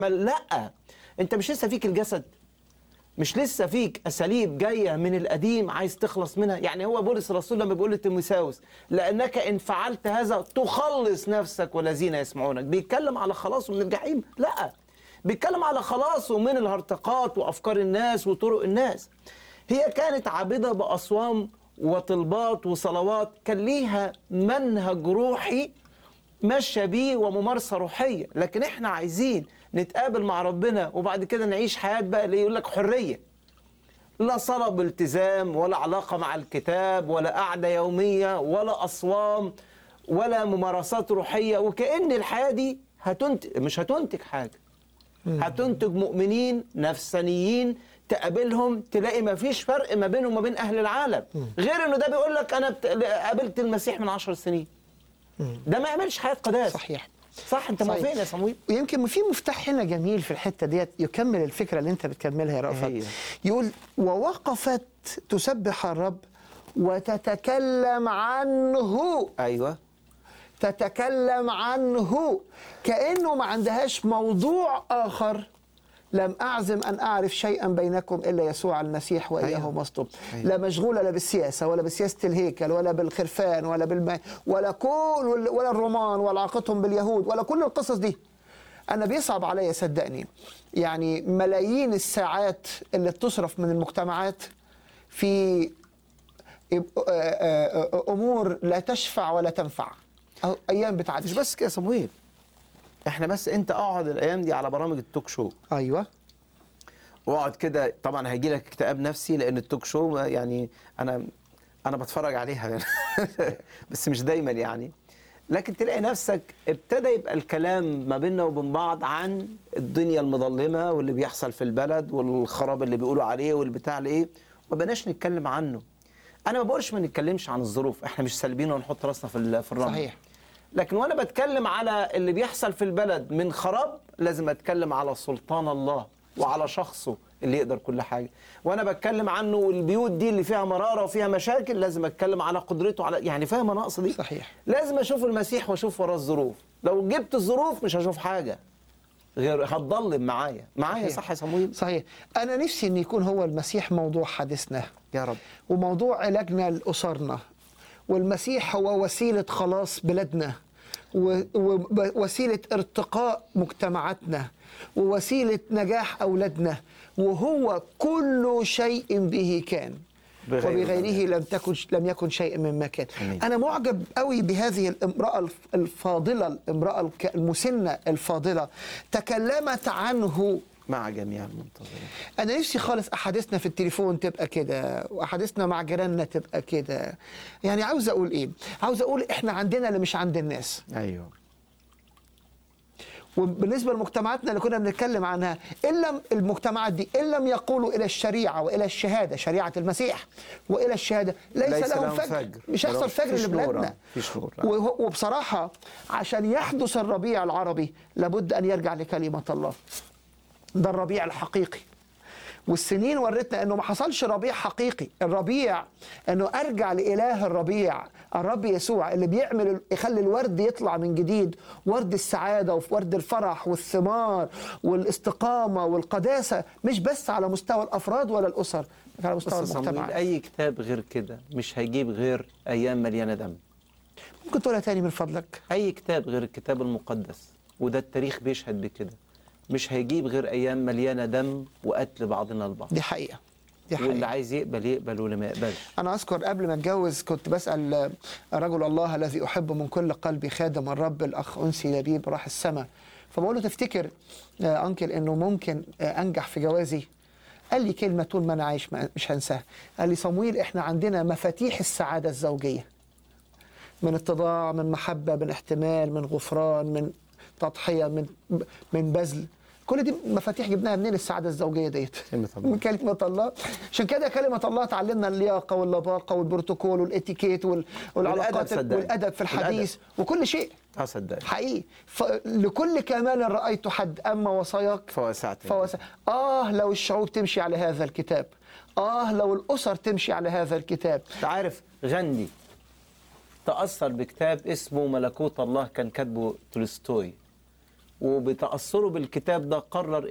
لا انت مش لسه فيك الجسد مش لسه فيك اساليب جايه من القديم عايز تخلص منها يعني هو بولس الرسول لما بيقول لتيموثاوس لانك ان فعلت هذا تخلص نفسك والذين يسمعونك بيتكلم على خلاصه من الجحيم لا بيتكلم على خلاصه من الهرطقات وافكار الناس وطرق الناس هي كانت عابده باصوام وطلبات وصلوات كان ليها منهج روحي ماشيه بيه وممارسه روحيه لكن احنا عايزين نتقابل مع ربنا وبعد كده نعيش حياه بقى اللي يقول لك حريه لا صلاه بالتزام ولا علاقه مع الكتاب ولا قعده يوميه ولا اصوام ولا ممارسات روحيه وكأن الحياه دي هتنتج مش هتنتج حاجه هتنتج مؤمنين نفسانيين تقابلهم تلاقي ما فيش فرق ما بينهم وما بين اهل العالم غير انه ده بيقول لك انا بت- قابلت المسيح من عشر سنين ده ما يعملش حياه قداسه صحيح صح انت صحيح. موافقني يا صمويل ويمكن في مفتاح هنا جميل في الحته ديت يكمل الفكره اللي انت بتكملها يا رأفت هي. يقول ووقفت تسبح الرب وتتكلم عنه ايوه تتكلم عنه كأنه ما عندهاش موضوع آخر لم أعزم أن أعرف شيئا بينكم إلا يسوع المسيح وإياه أيوه. مصلوب أيوه. لا مشغولة لا بالسياسة ولا بسياسة الهيكل ولا بالخرفان ولا بالماء ولا كل ولا الرومان ولا علاقتهم باليهود ولا كل القصص دي أنا بيصعب عليا صدقني يعني ملايين الساعات اللي بتصرف من المجتمعات في أمور لا تشفع ولا تنفع أو أيام بتعدي مش بس كده يا صمويل احنا بس انت اقعد الايام دي على برامج التوك شو ايوه واقعد كده طبعا هيجي لك اكتئاب نفسي لان التوك شو ما- يعني انا انا بتفرج عليها يعني بس مش دايما يعني لكن تلاقي نفسك ابتدى يبقى الكلام ما بيننا وبين بعض عن الدنيا المظلمه واللي بيحصل في البلد والخراب اللي بيقولوا عليه والبتاع الايه ما بقناش نتكلم عنه انا ما بقولش ما نتكلمش عن الظروف احنا مش سالبين ونحط راسنا في ال- في الرمل صحيح. لكن وانا بتكلم على اللي بيحصل في البلد من خراب لازم اتكلم على سلطان الله وعلى شخصه اللي يقدر كل حاجه وانا بتكلم عنه والبيوت دي اللي فيها مراره وفيها مشاكل لازم اتكلم على قدرته على يعني فاهم انا اقصد ايه صحيح. لازم اشوف المسيح واشوف وراه الظروف لو جبت الظروف مش هشوف حاجه غير هتضلم معايا معايا صحيح. صح يا صمويل صحيح أنا نفسي أن يكون هو المسيح موضوع حديثنا يا رب وموضوع علاجنا لأسرنا والمسيح هو وسيلة خلاص بلادنا و- ووسيلة ارتقاء مجتمعاتنا ووسيلة نجاح أولادنا وهو كل شيء به كان بغيره وبغيره لم تكن لم يكن شيء مما كان أمين. أنا معجب قوي بهذه الامرأة الف- الفاضلة الامرأة الك- المسنة الفاضلة تكلمت عنه مع جميع المنتظرين انا نفسي خالص احاديثنا في التليفون تبقى كده واحاديثنا مع جيراننا تبقى كده يعني عاوز اقول ايه عاوز اقول احنا عندنا اللي مش عند الناس ايوه وبالنسبه لمجتمعاتنا اللي كنا بنتكلم عنها ان لم المجتمعات دي ان لم يقولوا الى الشريعه والى الشهاده شريعه المسيح والى الشهاده ليس, ليس لهم لهم فجر, فجر. مش هيحصل مفيش فجر نور، لبلادنا مفيش نور، لا. وهو- وبصراحه عشان يحدث الربيع العربي لابد ان يرجع لكلمه الله ده الربيع الحقيقي والسنين ورتنا انه ما حصلش ربيع حقيقي الربيع انه ارجع لاله الربيع الرب يسوع اللي بيعمل يخلي الورد يطلع من جديد ورد السعاده وورد الفرح والثمار والاستقامه والقداسه مش بس على مستوى الافراد ولا الاسر لكن على بس مستوى يا صمويل المجتمع اي كتاب غير كده مش هيجيب غير ايام مليانه دم ممكن تقولها تاني من فضلك اي كتاب غير الكتاب المقدس وده التاريخ بيشهد بكده مش هيجيب غير ايام مليانه دم وقتل بعضنا البعض دي حقيقه دي واللي حقيقه عايز يقبل يقبل واللي ما يقبلش أنا أذكر قبل ما أتجوز كنت بسأل رجل الله الذي أحبه من كل قلبي خادم الرب الأخ أنسي لبيب راح السماء فبقول له تفتكر يا أنكل إنه ممكن آه، أنجح في جوازي قال لي كلمة طول ما أنا عايش ما- مش هنساها قال لي صمويل إحنا عندنا مفاتيح السعادة الزوجية من اتضاع من محبة من احتمال من غفران من تضحية من من بذل كل دي مفاتيح جبناها منين السعادة الزوجية ديت كلمة الله. من كلمة الله عشان كده كلمة الله تعلمنا اللياقة واللباقة والبروتوكول والاتيكيت وال- والعلاقات صدقني. والأدب في الحديث وكل شيء اه صدقني حقيقي لكل كمال رأيت حد أما وصاياك فوسعت فوس... آه لو الشعوب تمشي على هذا الكتاب آه لو الأسر تمشي على هذا الكتاب انت عارف غاندي تأثر بكتاب اسمه ملكوت الله كان كاتبه تولستوي وبتاثره بالكتاب ده قرر